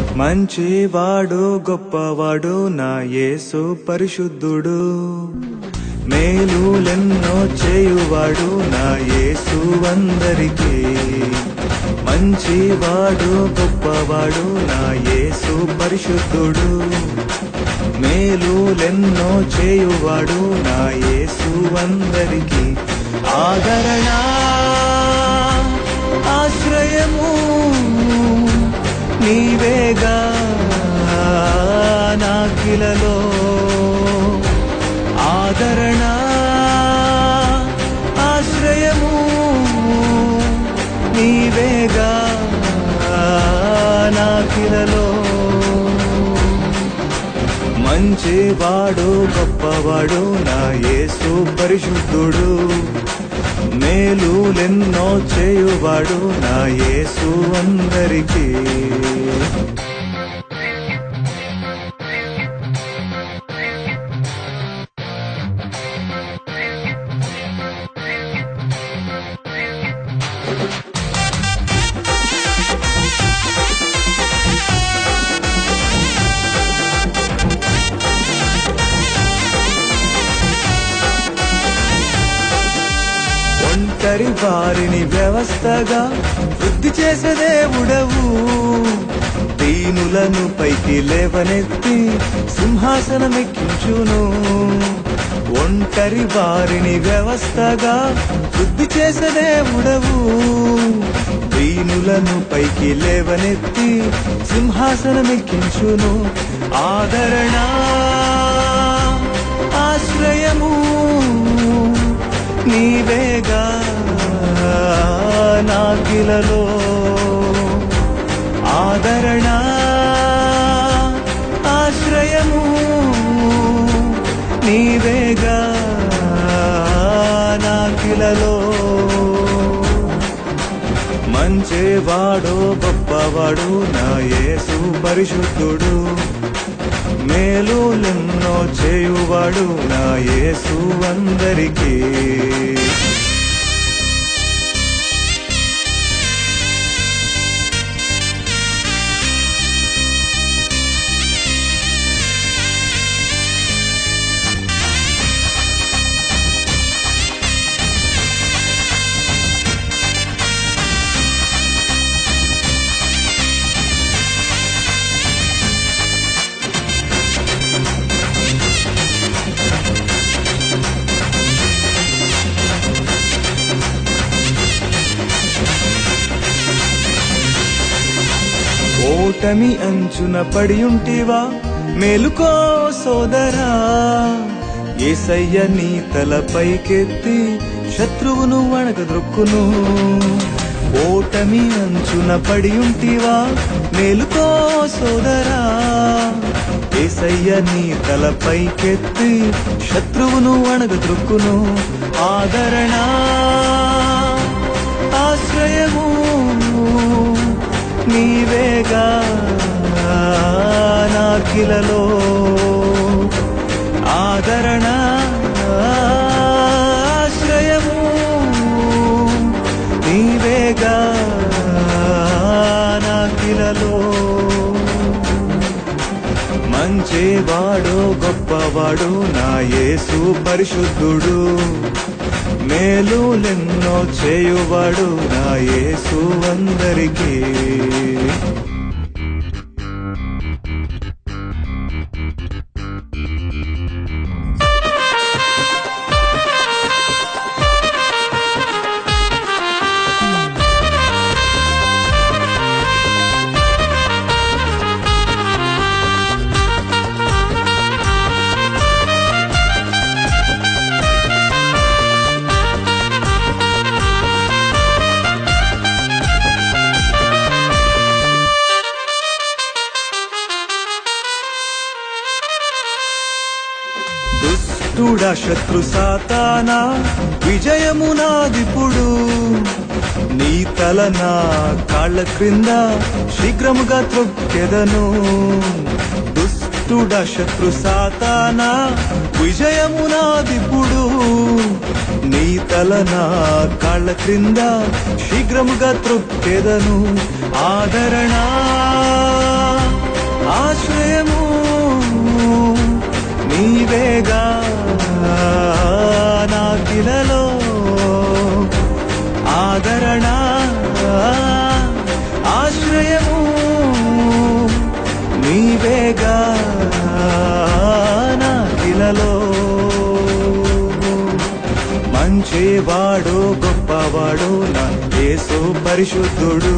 మంచివాడు గొప్పవాడు నా యేసు పరిశుద్ధుడు మేలులెన్నో చేయువాడు నా యేసు అందరికీ మంచివాడు గొప్పవాడు నా యేసు పరిశుద్ధుడు మేలులెన్నో చేయువాడు నా యేసు అందరికీ ఆదరణ ఆశ్రయము నీవేగా నాకిలలో ఆదరణ ఆశ్రయము నీవేగా నాకిలలో మంచివాడు గొప్పవాడు నా యేసు పరిశుద్ధుడు మేలులెన్నో చేయువాడు నా యేసు అందరికీ ఒంటరి వారిని వ్యవస్థగా వృద్ధి చేసే దేవుడవు దీనులను పైకి లేవనెత్తి సింహాసనమెక్కించును ఒంటరి వారిని వ్యవస్థగా వృద్ధి చేసే దేవుడవు దీనులను పైకి లేవనెత్తి సింహాసనమెక్కించును ఆదరణ ఆశ్రయము నీవేగా నాకిలలో ఆదరణ ఆశ్రయము నీవేగా నాకిలలో మంచివాడు గొప్పవాడు నా యేసు పరిశుద్ధుడు మేలులెన్నో చేయువాడు నా యేసు అందరికీ ఓటమి అంచున పడి ఉంటివా మేలుకో సోదరా ఏసయ్య నీ తలపైకెత్తి శత్రువును వణకద్రొక్కును ఓటమి అంచున పడి ఉంటివా మేలుకో సోదరా ఏసయ్య నీ తలపైకెత్తి శత్రువును వణగద్రొక్కును ఆదరణ ఆశ్రయము నీవేగా నాకిలలో ఆదరణ ఆశ్రయము నీవేగా నాకిలలో మంచివాడు గొప్పవాడు నా యేసు పరిశుద్ధుడు మేలులెన్నో చేయువాడు నా యేసు అందరికీ దుష్టుడా శత్రు సాతానా విజయము నాదిప్పుడు నీ తల నా కాళ్ళ క్రింద శీఘ్రముగా త్రొక్కెదను దుష్టుడా శత్రు సాతానా విజయము నాదిప్పుడు నీ తల నా కాళ్ళ క్రింద శీఘ్రముగా త్రొక్కెదను ఆదరణ ఆశ్రయము నీవేగా నాకిలలో ఆదరణ ఆశ్రయము నీవేగా నాకిలలో మంచివాడు గొప్పవాడు నా యేసు పరిశుద్ధుడు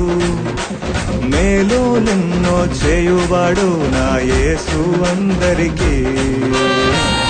మేలులెన్నో చేయువాడు నా యేసు అందరికీ